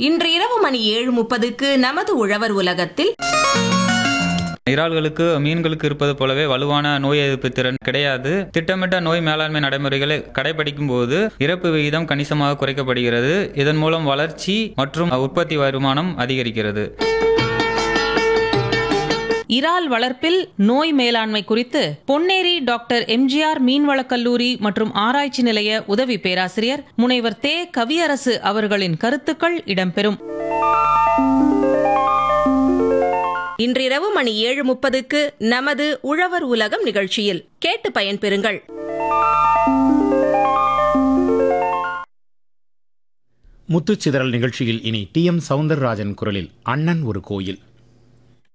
இன்று இரவு மணி ஏழு முப்பதுக்கு நமது உழவர் உலகத்தில் இறால்களுக்கு மீன்களுக்கு இருப்பது போலவே வலுவான நோய் எதிர்ப்பு திறன் கிடையாது திட்டமிட்ட நோய் மேலாண்மை நடைமுறைகளை கடைபிடிக்கும் போது இறப்பு விகிதம் கணிசமாக குறைக்கப்படுகிறது இதன் மூலம் வளர்ச்சி மற்றும் உற்பத்தி வருமானம் அதிகரிக்கிறது இறால் வளர்ப்பில் நோய் மேலாண்மை குறித்து பொன்னேரி டாக்டர் எம்ஜிஆர் மீன்வளக் கல்லூரி மற்றும் ஆராய்ச்சி நிலைய உதவி பேராசிரியர் முனைவர் தே கவியரசு அவர்களின் கருத்துக்கள் இடம்பெறும் இன்றிரவு மணி ஏழு முப்பதுக்கு நமது உழவர் உலகம் நிகழ்ச்சியில் கேட்டு பயன்பெறுங்கள் முத்துச்சிதறல் நிகழ்ச்சியில் இனி டி எம் சவுந்தரராஜன் குரலில் அண்ணன் ஒரு கோயில்